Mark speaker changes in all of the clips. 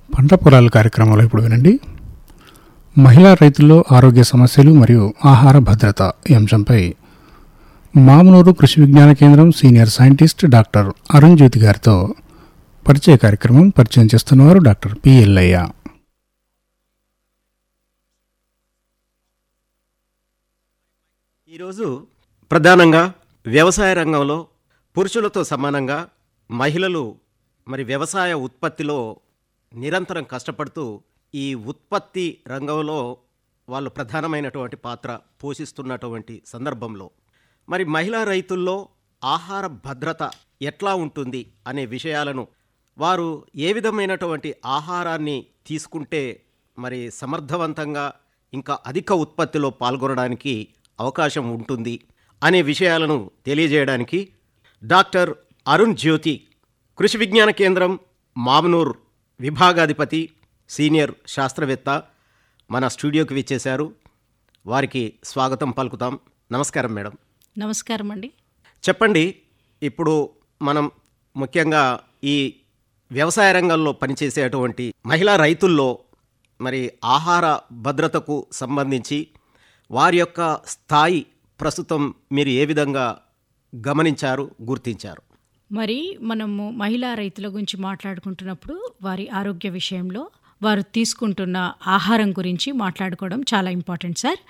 Speaker 1: పంట పొలాల కార్యక్రమంలో ఇప్పుడు వినండి మహిళా రైతుల్లో ఆరోగ్య సమస్యలు మరియు ఆహార భద్రత ఈ అంశంపై మామనూరు కృషి విజ్ఞాన కేంద్రం senior scientist doctor Arun Jyothi గారితో పరిచయ కార్యక్రమం పరిచయం చేస్తున్నవారు డాక్టర్ పి ఎల్లయ్య
Speaker 2: ఈరోజు ప్రధానంగా వ్యవసాయ రంగంలో పురుషులతో సమానంగా మహిళలు మరి వ్యవసాయ ఉత్పత్తిలో నిరంతరం కష్టపడుతూ ఈ ఉత్పత్తి రంగంలో వాళ్ళు ప్రధానమైనటువంటి పాత్ర పోషిస్తున్నటువంటి సందర్భంలో మరి మహిళా రైతుల్లో ఆహార భద్రత ఎట్లా ఉంటుంది అనే విషయాలను వారు ఏ విధమైనటువంటి ఆహారాన్ని తీసుకుంటే మరి సమర్థవంతంగా ఇంకా అధిక ఉత్పత్తిలో పాల్గొనడానికి అవకాశం ఉంటుంది అనే విషయాలను తెలియజేయడానికి డాక్టర్ అరుణ్ జ్యోతి కృషి విజ్ఞాన కేంద్రం మామనూర్ విభాగాధిపతి సీనియర్ శాస్త్రవేత్త మన స్టూడియోకి విచ్చేశారు వారికి స్వాగతం పలుకుతాం నమస్కారం మేడం
Speaker 3: నమస్కారం అండి
Speaker 2: చెప్పండి ఇప్పుడు మనం ముఖ్యంగా ఈ వ్యవసాయ రంగంలో పనిచేసేటువంటి మహిళా రైతుల్లో మరి ఆహార భద్రతకు సంబంధించి వారి యొక్క స్థాయి ప్రస్తుతం మీరు ఏ విధంగా గమనించారు గుర్తించారు
Speaker 3: మరి మనము మహిళా రైతుల గురించి మాట్లాడుకుంటున్నప్పుడు వారి ఆరోగ్య విషయంలో వారు తీసుకుంటున్న ఆహారం గురించి మాట్లాడుకోవడం చాలా ఇంపార్టెంట్ సార్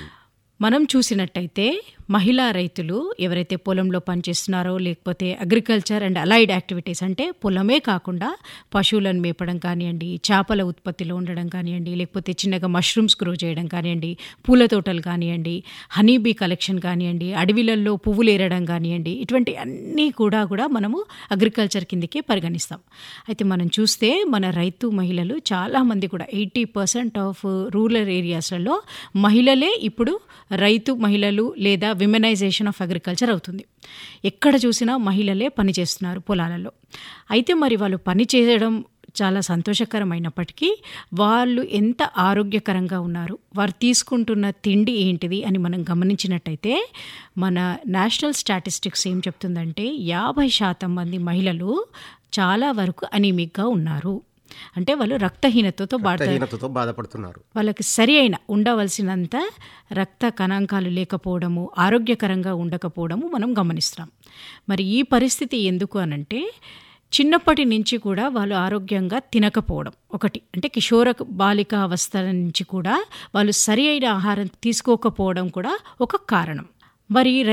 Speaker 3: మనం చూసినట్టయితే మహిళా రైతులు ఎవరైతే పొలంలో పనిచేస్తున్నారో లేకపోతే అగ్రికల్చర్ అండ్ అలైడ్ యాక్టివిటీస్ అంటే పొలమే కాకుండా పశువులను మేపడం కానివ్వండి చేపల ఉత్పత్తిలో ఉండడం కానివ్వండి లేకపోతే చిన్నగా మష్రూమ్స్ గ్రో చేయడం కానివ్వండి పూల తోటలు కానివ్వండి హనీబీ కలెక్షన్ కానివ్వండి అడవిలలో పువ్వులు ఏరడం కానివ్వండి ఇటువంటి అన్నీ కూడా కూడా మనము అగ్రికల్చర్ కిందకే పరిగణిస్తాం అయితే మనం చూస్తే మన రైతు మహిళలు చాలామంది కూడా ఎయిటీ పర్సెంట్ ఆఫ్ రూరల్ ఏరియాస్లలో మహిళలే ఇప్పుడు రైతు మహిళలు లేదా విమెనైజేషన్ ఆఫ్ అగ్రికల్చర్ అవుతుంది ఎక్కడ చూసినా మహిళలే పనిచేస్తున్నారు పొలాలలో అయితే మరి వాళ్ళు పని చేయడం చాలా సంతోషకరమైనప్పటికీ వాళ్ళు ఎంత ఆరోగ్యకరంగా ఉన్నారు వారు తీసుకుంటున్న తిండి ఏంటిది అని మనం గమనించినట్టయితే మన నేషనల్ స్టాటిస్టిక్స్ ఏం చెప్తుందంటే యాభై శాతం మంది మహిళలు చాలా వరకు అనీమిక్గా ఉన్నారు అంటే వాళ్ళు రక్తహీనతతో బాధ
Speaker 2: రక్తహీనతతో బాధపడుతున్నారు
Speaker 3: వాళ్ళకి సరి అయిన ఉండవలసినంత రక్త కణాంకాలు లేకపోవడము ఆరోగ్యకరంగా ఉండకపోవడము మనం గమనిస్తాం మరి ఈ పరిస్థితి ఎందుకు అనంటే చిన్నప్పటి నుంచి కూడా వాళ్ళు ఆరోగ్యంగా తినకపోవడం ఒకటి అంటే కిషోర బాలిక అవస్థ నుంచి కూడా వాళ్ళు సరి అయిన ఆహారం తీసుకోకపోవడం కూడా ఒక కారణం మరి